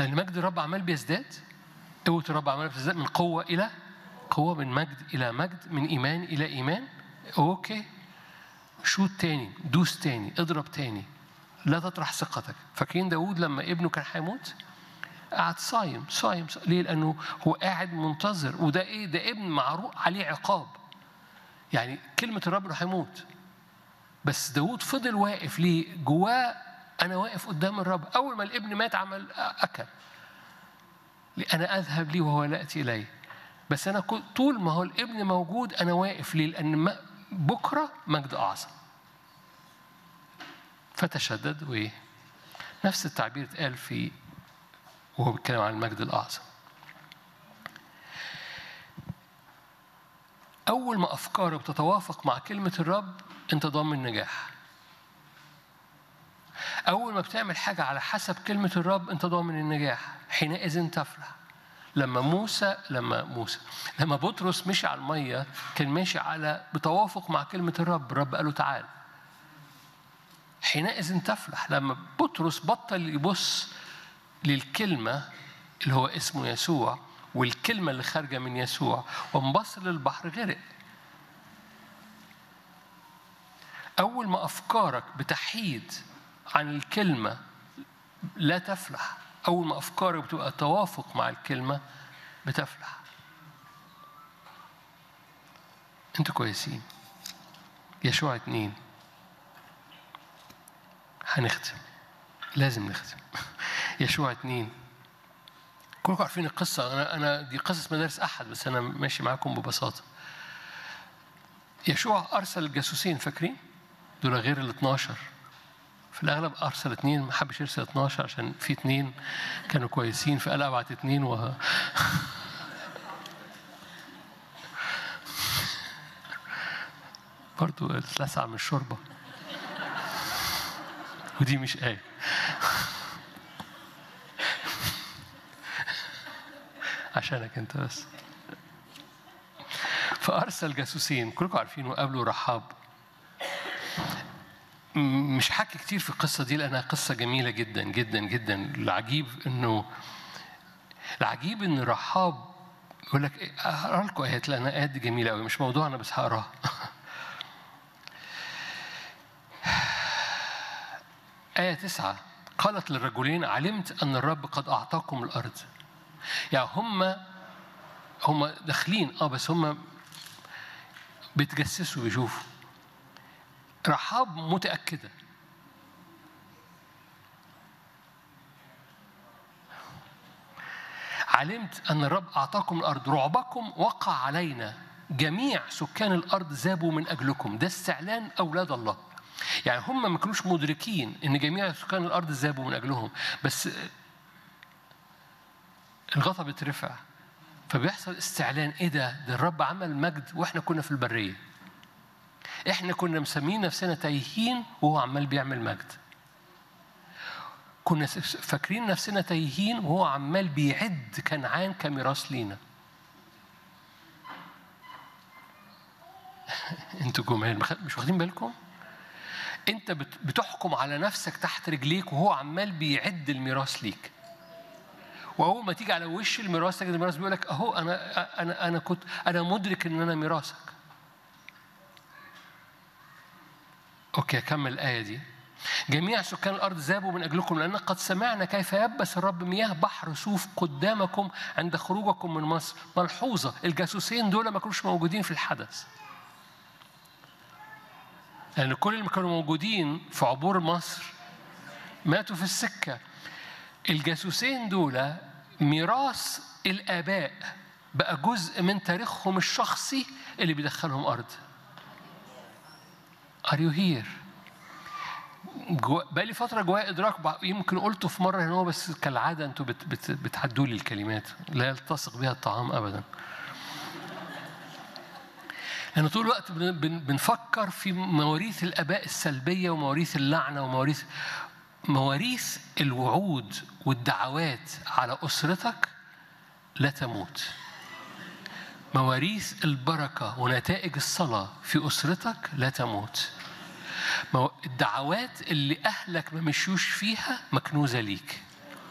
لأن مجد الرب عمال بيزداد قوة الرب عمال بتزداد من قوة إلى قوة من مجد إلى مجد من إيمان إلى إيمان أوكي شوت تاني دوس تاني اضرب تاني لا تطرح ثقتك فاكرين داود لما ابنه كان هيموت قعد صايم صايم صايم. ليه لأنه هو قاعد منتظر وده إيه ده ابن معروف عليه عقاب يعني كلمة الرب إنه هيموت بس داود فضل واقف ليه جواه أنا واقف قدام الرب أول ما الابن مات عمل أكل أنا أذهب لي وهو لا يأتي إلي بس أنا كل- طول ما هو الابن موجود أنا واقف ليه لأن ما- بكرة مجد أعظم فتشدد وإيه نفس التعبير اتقال في وهو بيتكلم عن المجد الأعظم أول ما أفكارك بتتوافق مع كلمة الرب أنت ضامن نجاح أول ما بتعمل حاجة على حسب كلمة الرب أنت ضامن النجاح حينئذ تفلح لما موسى لما موسى لما بطرس مشي على المية كان ماشي على بتوافق مع كلمة الرب الرب قال له تعال حينئذ تفلح لما بطرس بطل يبص للكلمة اللي هو اسمه يسوع والكلمة اللي خارجة من يسوع وانبص للبحر غرق أول ما أفكارك بتحيد عن الكلمة لا تفلح أول ما أفكارك بتبقى توافق مع الكلمة بتفلح أنتوا كويسين يشوع اتنين هنختم لازم نختم يشوع اتنين كلكم عارفين القصة أنا أنا دي قصص مدارس أحد بس أنا ماشي معاكم ببساطة يشوع أرسل الجاسوسين فاكرين؟ دول غير ال 12 في الأغلب أرسل اثنين ما حبش يرسل 12 عشان في اثنين كانوا كويسين فقال أبعت اثنين و برضو اتلسع من الشوربة ودي مش آية عشانك انت بس فارسل جاسوسين كلكم عارفين وقابلوا رحاب م- مش حكي كتير في القصه دي لانها قصه جميله جدا جدا جدا العجيب انه العجيب ان رحاب يقول لك إيه، هقرا لكم ايات لان ايات دي جميله قوي مش موضوعنا بس هقراها آية تسعة قالت للرجلين علمت أن الرب قد أعطاكم الأرض يعني هم هم داخلين اه بس هم بيتجسسوا بيشوفوا رحاب متأكدة علمت أن الرب أعطاكم الأرض رعبكم وقع علينا جميع سكان الأرض ذابوا من أجلكم ده استعلان أولاد الله يعني هم ما كانوش مدركين ان جميع سكان الارض ذابوا من اجلهم بس الغطا بيترفع فبيحصل استعلان ايه ده ده الرب عمل مجد واحنا كنا في البريه احنا كنا مسمين نفسنا تايهين وهو عمال بيعمل مجد كنا فاكرين نفسنا تايهين وهو عمال بيعد كنعان كميراث لينا انتوا جمال مش واخدين بالكم انت بت- بتحكم على نفسك تحت رجليك وهو عمال بيعد الميراث ليك واول ما تيجي على وش الميراث تجد الميراث بيقول لك اهو انا انا انا كنت انا مدرك ان انا ميراثك اوكي اكمل الايه دي جميع سكان الارض ذابوا من اجلكم لان قد سمعنا كيف يبس الرب مياه بحر سوف قدامكم عند خروجكم من مصر ملحوظه الجاسوسين دول ما كانوش موجودين في الحدث لأن كل اللي كانوا موجودين في عبور مصر ماتوا في السكة الجاسوسين دول ميراث الآباء بقى جزء من تاريخهم الشخصي اللي بيدخلهم أرض Are you here؟ جوا بقى لي فترة جوايا إدراك بع- يمكن قلته في مرة هنا بس كالعادة أنتوا بت بت بتعدوا لي الكلمات لا يلتصق بها الطعام أبداً لأن طول الوقت بن- بن- بنفكر في مواريث الآباء السلبية ومواريث اللعنة ومواريث مواريث الوعود والدعوات على أسرتك لا تموت مواريث البركة ونتائج الصلاة في أسرتك لا تموت مو- الدعوات اللي أهلك ما مشيوش فيها مكنوزة ليك